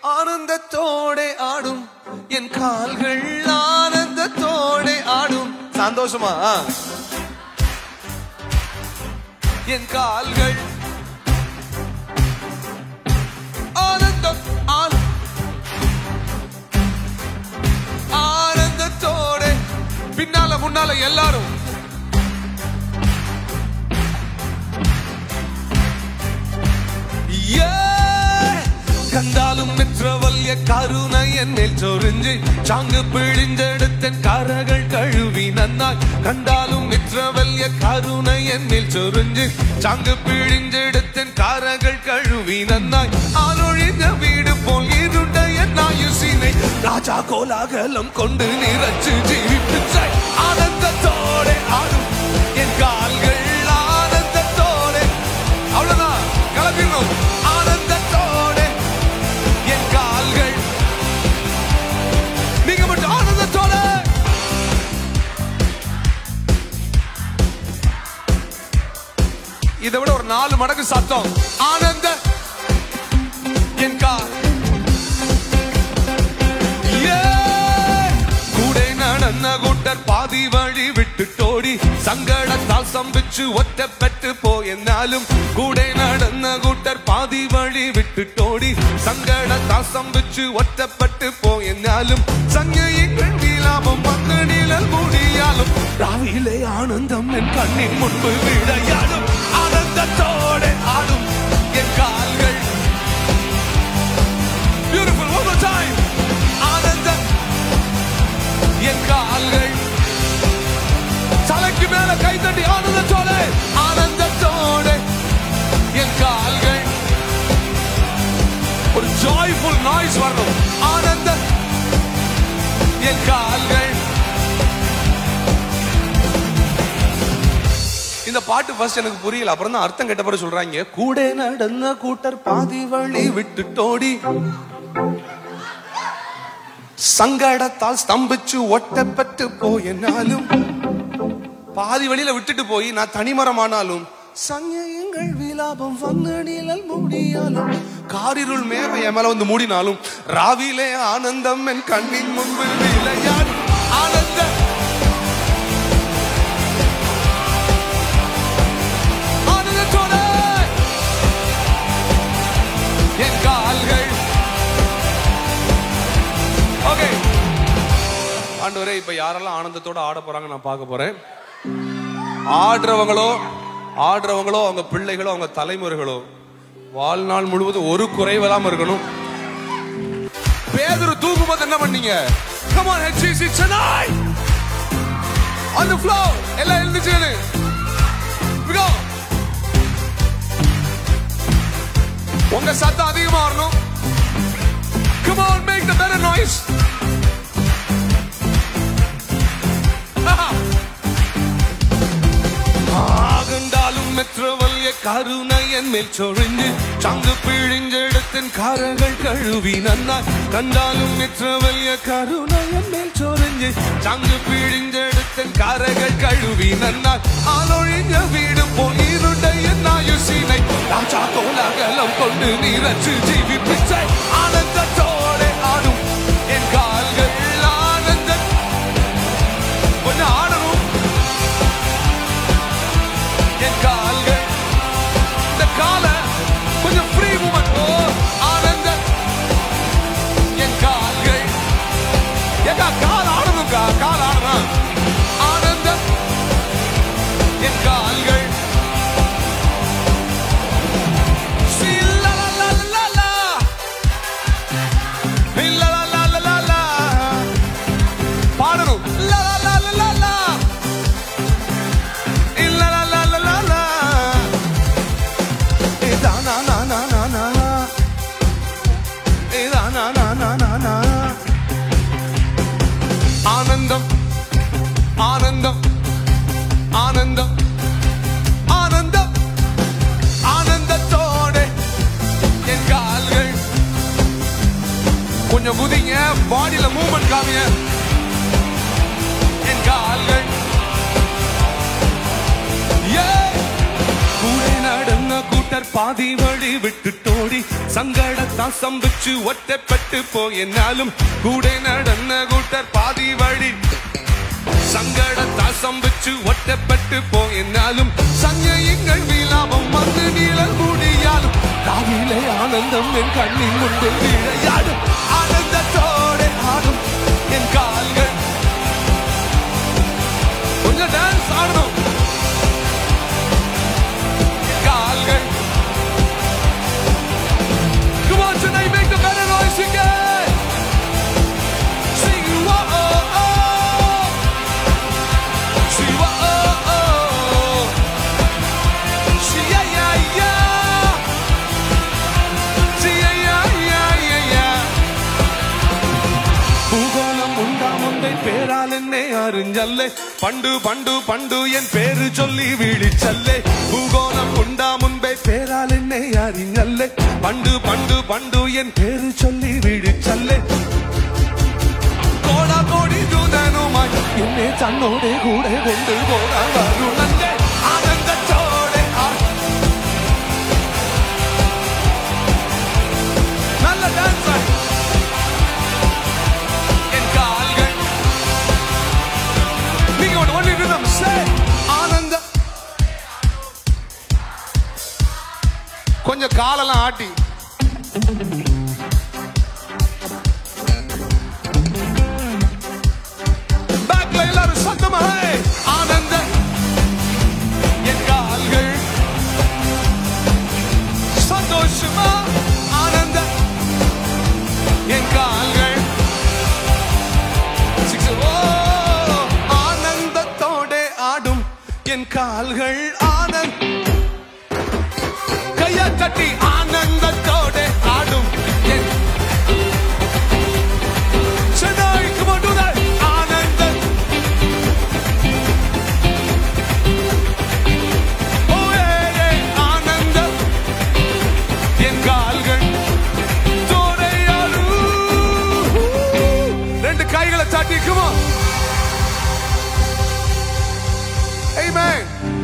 ஆனந்தத்தோടെ ஆடும் என் கால்கள் ஆனந்தத்தோടെ ஆடும் சந்தோஷமா ஆ. என் கால்கள் ஆனந்தம் ஆன- ஆனந்தத்தோടെ பின்னால முன்னால எல்லாரும் Yeah! കണ്ടാലും എത്ര വലിയ കരുണ എന്നിൽ ചൊറിഞ്ച് ചാങ്ക് പിഴിഞ്ഞെടുത്തൻ കരകൾ കഴുകി നന്നായി കണ്ടാലും എത്ര വലിയ കരുണ എന്നിൽ ചൊറിഞ്ച് ചാങ്ക് പിഴിഞ്ഞെടുത്തൻ കരകൾ കഴുകി നന്നായി ആലൊഴിഞ്ഞ വീട് പോൽ ഇരുണ്ട എന്നായുസിനെ രാജാ കോലാഹലം കൊണ്ട് നിറച്ച് ജീവിപ്പിച്ചായി ആനന്ദത്തോടെ ആടും എൻ കാൽകൾ ആനന്ദത്തോടെ அவ்வளவுதான் கிளம்பிடணும் ஆனந்தத்தோட என் கால்கள் நீங்க மட்டும் ஆனந்தத்தோட இதை விட ஒரு நாலு மடங்கு சத்தம் ஆனந்த என் கால் Yeah! கூட நடந்த கூட்டர் பாதி வழி விட்டுட்டோடி சங்கடத்தால் சம்பிச்சு ஒറ്റപ്പെട്ടു പോയെന്നാലും കൂടെ നടന്ന കൂട്ടർ പാതി വഴി വിട്ടുട്ടോടി സങ്കടത്താൽ സമ്പിച്ച് ഒറ്റപ്പെട്ടു പോയെന്നാലും സംജ്ഞയിക്കൾ വിലാപം വന്ന് നിഴൽ മൂടിയാലും രാവിലെ ആനന്ദം എൻ കണ്ണിൻ മുൻപ് വിളയാടും ആനന്ദത്തോടെ ആടും എൻ കാൽകൾ Beautiful, one more time. ஆனந்தம் என் கால்கள் தலைக்கு மேல கை தட்டி ஆனந்தத்தோட ஆனந்தத்தோட என் கால்கள் ஒரு ஜாய்ஃபுல் நாய்ஸ் வரணும் ஆனந்த என் கால்கள் இந்த பாட்டு ஃபர்ஸ்ட் எனக்கு புரியல அப்புறம் தான் அர்த்தம் கேட்ட பிறகு சொல்றாங்க கூட நடந்த கூட்டர் பாதி வழி விட்டுட்டோடி சங்கடத்தால் ஸ்தம்பிச்சு ஒட்டப்பட்டு போயினாலும் பாதி வழியில விட்டுட்டு போய் நான் தனிமரமானாலும் சங்கயங்கள் விலாபம் வந்து நிழல் மூடியாலும் காரிருள் மேக என் மேல வந்து மூடினாலும் ராவிலே ஆனந்தம் என் கண்ணின் முன்பு விளையாடு ஆனந்த ஆனந்தத்தோட என் கால்கள் ஓகே ஆண்டவரே இப்ப யாரெல்லாம் ஆனந்தத்தோட ஆட போறாங்க நான் பார்க்க போறேன் ஆடுறவங்களோ ஆடுறவங்களோ அவங்க பிள்ளைகளோ அவங்க தலைமுறைகளோ வாழ்நாள் முழுவதும் ஒரு குறைவெல்லாம் இருக்கணும் பேதுரு தூக்கும்போது என்ன பண்ணீங்க come on HCC tonight on the floor எல்லாம் எழுந்துச்சு We go. உங்க சத்தம் அதிகமா வரணும் come on make the better noise ആകണ്ടാലും എത്ര വലിയ കരുണ എന്മേൽ ചൊറിഞ്ഞ് ചങ്ക് പിഴിഞ്ഞെടുത്തൻ കരകൾ കഴുകി നന്നായി കണ്ടാലും എത്ര വലിയ കരുണ എന്മേൽ ചൊറിഞ്ഞ് ചങ്ക് പിഴിഞ്ഞെടുത്തൻ കരകൾ കഴുകി നന്നായി ആളൊഴിഞ്ഞ വീട് പോയിരുണ്ട എന്നായുസിനെ രാജാ കോലാഹലം കൊണ്ട് നിറച്ച് ജീവിപ്പിച്ച ആനന്ദത്തോടെ ആടും എൻ കാൽകൾ ആനന്ദ கொஞ்சம் ஆடணும் என் கால்கள் இந்த காலை கொஞ்சம் ஃப்ரீ மூமெண்ட் ஓ ஆனந்த என் கால்கள் ஏக்கா கால் ஆடணும்க்கா கால் ஆடணும் ஆனந்த என் கால்கள் சி, லா, லா, லா, லா, லா. லா, லா, லா, லா, லா, லா. பாடணும் லா, லா, லா, லா, லா, லா. La la la la la la. Eh, da na na na na na. Eh, da na na na na na. ஆனந்தம் ஆனந்தம் ஆனந்தம் ஆனந்தம் ஆனந்தத்தோட என் கால்கள் கொஞ்சம் குதிங்க பாடியில மூவ்மெண்ட் காமிங்க என் கால்கள் Yeah! கூட நடந்த கூட்ட கூட்டர் பாதி வழி விட்டுட்டோடி சங்கடத்தான் சம்பிச்சு ஒட்டப்பட்டு போயினாலும் கூட நடந்த கூட்டர் பாதி வழி சங்கடத்தால் சம்பிச்சு ஒட்டப்பட்டு போயினாலும் சஞ்சயங்கள் விலாபம் வந்து நீளல் முடியாலும் ராவிலே ஆனந்தம் என் கண்ணின் முன்பு விளையாடும் ஆனந்தத்தோட ஆடும் என் கால்கள் கொஞ்சம் டான்ஸ் ஆடணும் என் கால்கள் Come on tonight, make the better noise again. Sing, whoa, oh, oh. Sing, whoa, oh, oh. Sing, yeah, yeah, yeah. Sing, yeah, yeah, yeah, yeah, yeah. பூகோளம் உண்டாமுந்தை பேரால் என்னை அறிஞ்சல்லே பண்டு பண்டு பண்டு என் பேரு சொல்லி விழிச்சல்லே பூகோளம் உண்டா முன்பே பேரால் என்னை அறிஞ்சல்லே பண்டு பண்டு பண்டு என் பேரு சொல்லி விழிச்சல்லே கோடா கோடி தூதனுமாய் என்னை தன்னோட கூட கொண்டு போடா வருணந்தே ஆனந்தத்தோടെ ஆ- நல்ல டான்ஸ் என் கால்கள் நீங்க ஒன்று ஒன்று rhythm say ஆனந்த கொஞ்சம் காலெல்லாம் ஆட்டி பேக்ல எல்லாரும் சத்தமா hey! ஆனந்த என் கால்கள் சந்தோஷமா ஆனந்த என் கால்கள் Six, oh, ஆனந்தத்தோட ஆடும் என் கால்கள் ஆனந்த் கையா தட்டி ஆனந்தத்தோட ஆடும் என் Chennai, come on, do that. ஆனந்த Oh, yeah, yeah, ஆனந்த என் கால்கள் தோடையாடும் ரெண்டு கைகளை சாட்டி come on Amen